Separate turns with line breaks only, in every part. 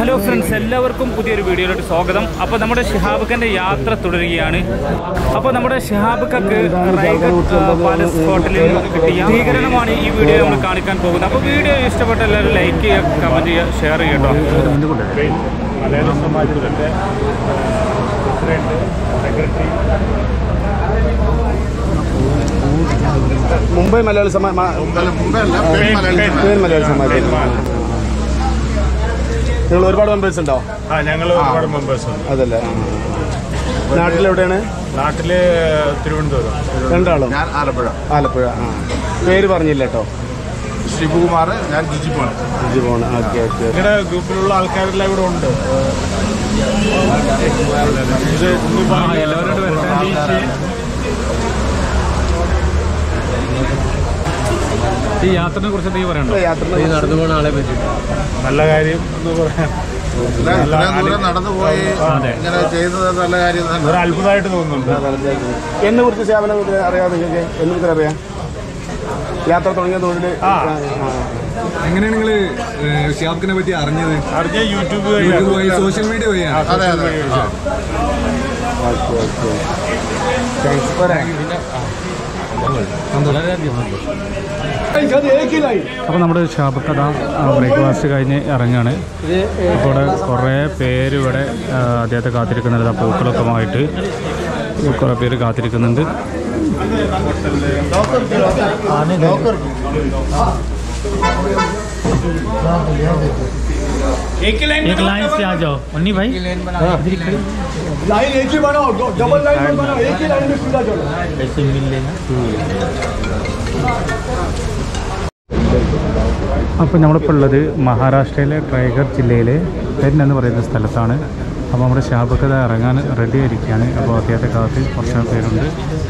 Hello friends എല്ലാവർക്കും പുതിയൊരു വീഡിയോയിലോട്ട് സ്വാഗതം അപ്പോൾ നമ്മുടെ ഷിഹാബുഖിൻ്റെ യാത്ര തുടരുകയാണ് അപ്പോൾ നമ്മുടെ ഷിഹാബുഖക്ക് റൈഗഡ് പാലസ് സ്പോട്ടിൽ കിട്ടിയ സ്വീകരണമാണ് ഈ വീഡിയോ നമ്മൾ കാണിക്കാൻ പോകുന്നത് അപ്പോൾ വീഡിയോ ഇഷ്ടപ്പെട്ട എല്ലാവരും ലൈക്ക് ചെയ്യുക കമൻറ്റ് ചെയ്യുക ഷെയർ ചെയ്യട്ടോ
മലയാള സമാജത്തിൻ്റെ പ്രസിഡന്റ് സെക്രട്ടറി
മുംബൈ മലയാളി സമാജ് പേൻ മലയാളി സമാജ് നിങ്ങൾ ഒരുപാട് മെമ്പേഴ്സ് ഉണ്ടോ
ആ ഞങ്ങൾ ഒരുപാട് മെമ്പേഴ്സ് ഉണ്ട്
അതല്ലേ നാട്ടിലെവിടെയാണ്
നാട്ടില് തിരുവനന്തപുരം
രണ്ടാളും
ഞാൻ ആലപ്പുഴ
ആലപ്പുഴ ആ പേര് പറഞ്ഞില്ല കേട്ടോ
ശിവകുമാർ ഞാൻ ജിജിമോൻ
ജിജുമോണ് ഓക്കെ ഓക്കെ
നിങ്ങളുടെ ഗ്രൂപ്പിലുള്ള ആൾക്കാരെല്ലാം ഇവിടെ ഉണ്ട് ഇത്
ഈ യാത്രയെ കുറിച്ച് നീ പറയണ്ടോ
യാത്ര
നല്ല കാര്യം എന്ന് പറയാൻ
ഇത്രയും ദൂരം നടന്നു പോയി ഇങ്ങനെ ചെയ്യുന്നത് നല്ല കാര്യം തന്നെ
ഒരു അത്ഭുതമായിട്ട് തോന്നുന്നുണ്ട്
എന്നെ കുറിച്ച് സേവനം അറിയാം നിങ്ങൾക്ക് എന്നെ കുറിച്ച് അറിയാം യാത്ര തുടങ്ങിയ തൊഴിൽ
ആ.
എങ്ങനെയാണ് നിങ്ങൾ ഷിയാബ്ക്കിനെ പറ്റി അറിഞ്ഞത്
അറിഞ്ഞ യൂട്യൂബ്
യൂട്യൂബ് വഴി
വഴിയാണ്.
സോഷ്യൽ മീഡിയ വഴിയാണ്
അതെ അതെ ആ.
ഓക്കെ ഓക്കെ താങ്ക്സ്
അപ്പോൾ നമ്മുടെ ഷാബക്കഥ ബ്രേക്ക്ഫാസ്റ്റ് കഴിഞ്ഞ് ഇറങ്ങുകയാണ് അപ്പോൾ ഇവിടെ കുറേ പേര് ഇവിടെ ആ, അദ്ദേഹത്തെ കാത്തിരിക്കുന്നുണ്ട് ആ പൂക്കളൊക്കെ ആയിട്ട് കുറേ പേര് കാത്തിരിക്കുന്നുണ്ട് एक लाइन से आ जाओ मुन्नी भाई
लाइन एक ही बनाओ डबल लाइन में बनाओ एक ही लाइन में सीधा चलो
ऐसे मिल लेना അപ്പോൾ നമ്മളിപ്പോൾ ഉള്ളത് മഹാരാഷ്ട്രയിലെ ട്രൈഗർ ജില്ലയിലെ പെൻ എന്ന് പറയുന്ന സ്ഥലത്താണ് അപ്പോൾ നമ്മുടെ ഷാബക്കഥ ഇറങ്ങാൻ റെഡി ആയിരിക്കുകയാണ് അപ്പോൾ അദ്ദേഹത്തെ കാത്ത് കുറച്ച് പേരുണ്ട്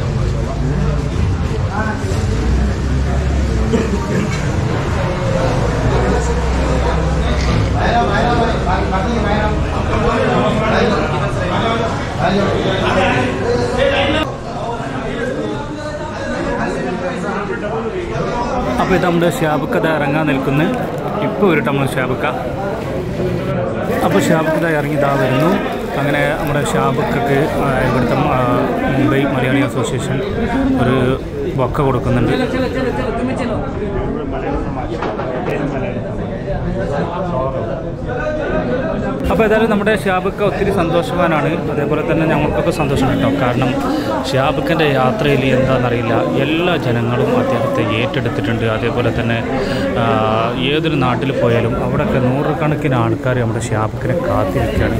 അപ്പോൾ ഇത് നമ്മുടെ ഷാബക്കഥ ഇറങ്ങാൻ നിൽക്കുന്നു ഇപ്പോൾ ഒരു നമ്മൾ ഷാബക്ക അപ്പോൾ ഷാബക്കഥ ഇറങ്ങി ഇതാ വരുന്നു അങ്ങനെ നമ്മുടെ ഷാബക്കക്ക് ആ, ഇവിടുത്തെ ആ, മുംബൈ മലയാളി അസോസിയേഷൻ ഒരു ബൊക്ക കൊടുക്കുന്നുണ്ട് അപ്പോൾ ഏതായാലും നമ്മുടെ ഷാബക്ക ഒത്തിരി സന്തോഷവാനാണ് അതേപോലെ തന്നെ ഞങ്ങൾക്കൊക്കെ സന്തോഷം കേട്ടോ കാരണം ഷാബക്കൻ്റെ യാത്രയിൽ എന്താണെന്നറിയില്ല എല്ലാ ജനങ്ങളും അദ്ദേഹത്തെ ഏറ്റെടുത്തിട്ടുണ്ട് അതേപോലെ തന്നെ ആ, ഏതൊരു നാട്ടിൽ പോയാലും അവിടെയൊക്കെ നൂറുകണക്കിന് ആൾക്കാർ നമ്മുടെ ഷാബക്കിനെ കാത്തിരിക്കുകയാണ്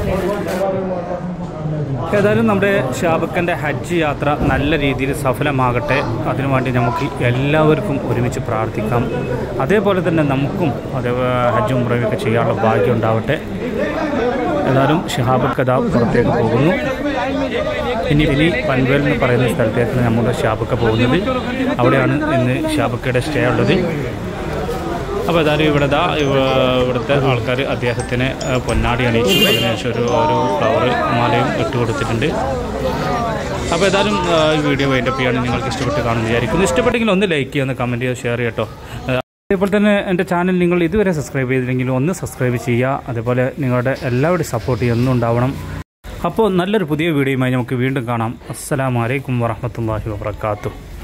ഏതായാലും നമ്മുടെ ഷാബക്കൻ്റെ ഹജ്ജ് യാത്ര നല്ല രീതിയിൽ സഫലമാകട്ടെ അതിനുവേണ്ടി നമുക്ക് എല്ലാവർക്കും ഒരുമിച്ച് പ്രാർത്ഥിക്കാം അതേപോലെ തന്നെ നമുക്കും അതേ ഹജ്ജും ഉംറയൊക്കെ ചെയ്യാനുള്ള ഭാഗ്യം ഉണ്ടാവട്ടെ ഏതായാലും ഷിഹാബക്കഥ പുറത്തേക്ക് പോകുന്നു ഇനി ഇനി പൻവേൽ എന്ന് പറയുന്ന സ്ഥലത്തേക്കാണ് നമ്മുടെ ഷാബക്ക പോകുന്നത് അവിടെയാണ് ഇന്ന് ഷാബക്കയുടെ സ്റ്റേ ഉള്ളത് അപ്പോൾ ഏതായാലും ഇവിടെ ദാ ഇവ- ഇവിടുത്തെ ആൾക്കാർ അദ്ദേഹത്തിന് ആ, പൊന്നാടി അണിയിച്ചു അതിനുശേഷം ഒരു ഒരു ഫ്ലവർ മാലയും ഇട്ട് കൊടുത്തിട്ടുണ്ട് അപ്പോൾ ഏതായാലും ആ, ഈ വീഡിയോ വൈൻഡപ്പ് ചെയ്യാണ് നിങ്ങൾക്ക് ഇഷ്ടപ്പെട്ട് കാണുമെന്ന് വിചാരിക്കുന്നു ഇഷ്ടപ്പെട്ടെങ്കിൽ ഒന്ന് ലൈക്ക് ചെയ്യുക ഒന്ന് കമൻറ്റ് ചെയ്യുക ഷെയർ ചെയ്യട്ടോ അതേപോലെ തന്നെ എൻ്റെ ചാനൽ നിങ്ങൾ ഇതുവരെ സബ്സ്ക്രൈബ് ചെയ്തില്ലെങ്കിൽ ഒന്ന് സബ്സ്ക്രൈബ് ചെയ്യുക അതേപോലെ നിങ്ങളുടെ എല്ലാവരുടെയും സപ്പോർട്ട് എന്നും ഉണ്ടാവണം അപ്പോൾ നല്ലൊരു പുതിയ വീഡിയോയുമായി നമുക്ക് വീണ്ടും കാണാം അസ്സലാമലൈക്കും വറഹമത്തല്ലാഹി വാബർക്കാത്തു